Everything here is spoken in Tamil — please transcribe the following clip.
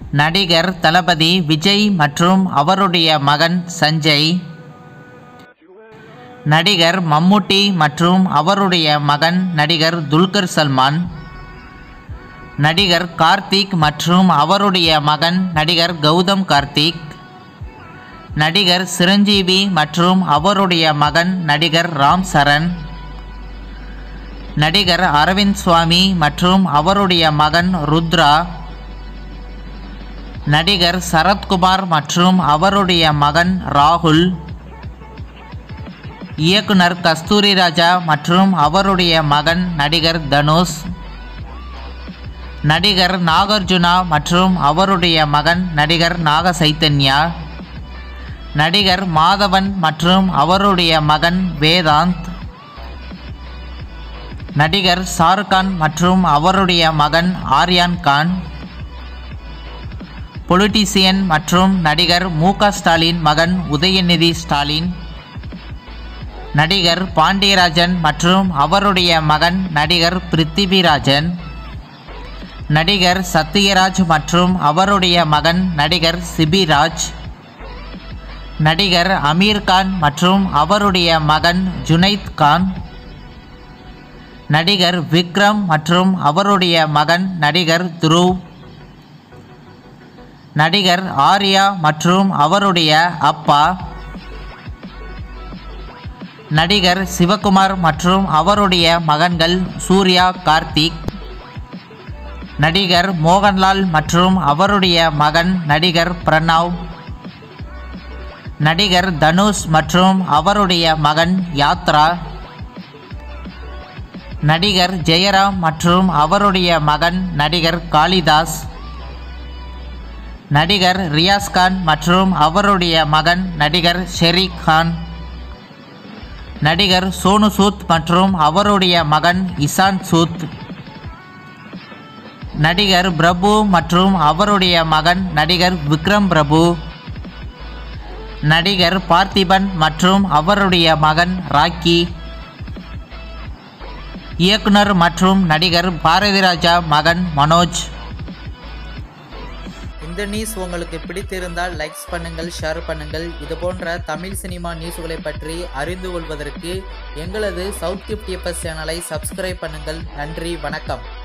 நடிகர் தளபதி விஜய் மற்றும் அவருடைய மகன் சஞ்சய் நடிகர் மம்முட்டி மற்றும் அவருடைய மகன் நடிகர் துல்கர் சல்மான் நடிகர் கார்த்திக் மற்றும் அவருடைய மகன் நடிகர் கௌதம் கார்த்திக் நடிகர் சிரஞ்சீவி மற்றும் அவருடைய மகன் நடிகர் ராம் சரண் நடிகர் அரவிந்த் சுவாமி மற்றும் அவருடைய மகன் ருத்ரா நடிகர் சரத்குமார் மற்றும் அவருடைய மகன் ராகுல் இயக்குனர் கஸ்தூரி ராஜா மற்றும் அவருடைய மகன் நடிகர் தனுஷ் நடிகர் நாகார்ஜுனா மற்றும் அவருடைய மகன் நடிகர் நாக சைத்தன்யா நடிகர் மாதவன் மற்றும் அவருடைய மகன் வேதாந்த் நடிகர் ஷாருக்கான் மற்றும் அவருடைய மகன் ஆர்யான் கான் பொலிட்டீசியன் மற்றும் நடிகர் மு க ஸ்டாலின் மகன் உதயநிதி ஸ்டாலின் நடிகர் பாண்டியராஜன் மற்றும் அவருடைய மகன் நடிகர் பிருத்திவிராஜன் நடிகர் சத்யராஜ் மற்றும் அவருடைய மகன் நடிகர் சிபிராஜ் நடிகர் அமீர் கான் மற்றும் அவருடைய மகன் ஜுனைத் கான் நடிகர் விக்ரம் மற்றும் அவருடைய மகன் நடிகர் துருவ் நடிகர் ஆர்யா மற்றும் அவருடைய அப்பா நடிகர் சிவகுமார் மற்றும் அவருடைய மகன்கள் சூர்யா கார்த்திக் நடிகர் மோகன்லால் மற்றும் அவருடைய மகன் நடிகர் பிரணவ் நடிகர் தனுஷ் மற்றும் அவருடைய மகன் யாத்ரா நடிகர் ஜெயராம் மற்றும் அவருடைய மகன் நடிகர் காளிதாஸ் நடிகர் ரியாஸ் கான் மற்றும் அவருடைய மகன் நடிகர் ஷெரீக் கான் நடிகர் சோனு சூத் மற்றும் அவருடைய மகன் இசான் சூத் நடிகர் பிரபு மற்றும் அவருடைய மகன் நடிகர் விக்ரம் பிரபு நடிகர் பார்த்திபன் மற்றும் அவருடைய மகன் ராக்கி இயக்குனர் மற்றும் நடிகர் பாரதிராஜா மகன் மனோஜ் இந்த நியூஸ் உங்களுக்கு பிடித்திருந்தால் லைக்ஸ் பண்ணுங்கள் ஷேர் பண்ணுங்கள் இது போன்ற தமிழ் சினிமா நியூஸ்களை பற்றி அறிந்து கொள்வதற்கு எங்களது சவுத் கிஃப்ட் சேனலை சப்ஸ்கிரைப் பண்ணுங்கள் நன்றி வணக்கம்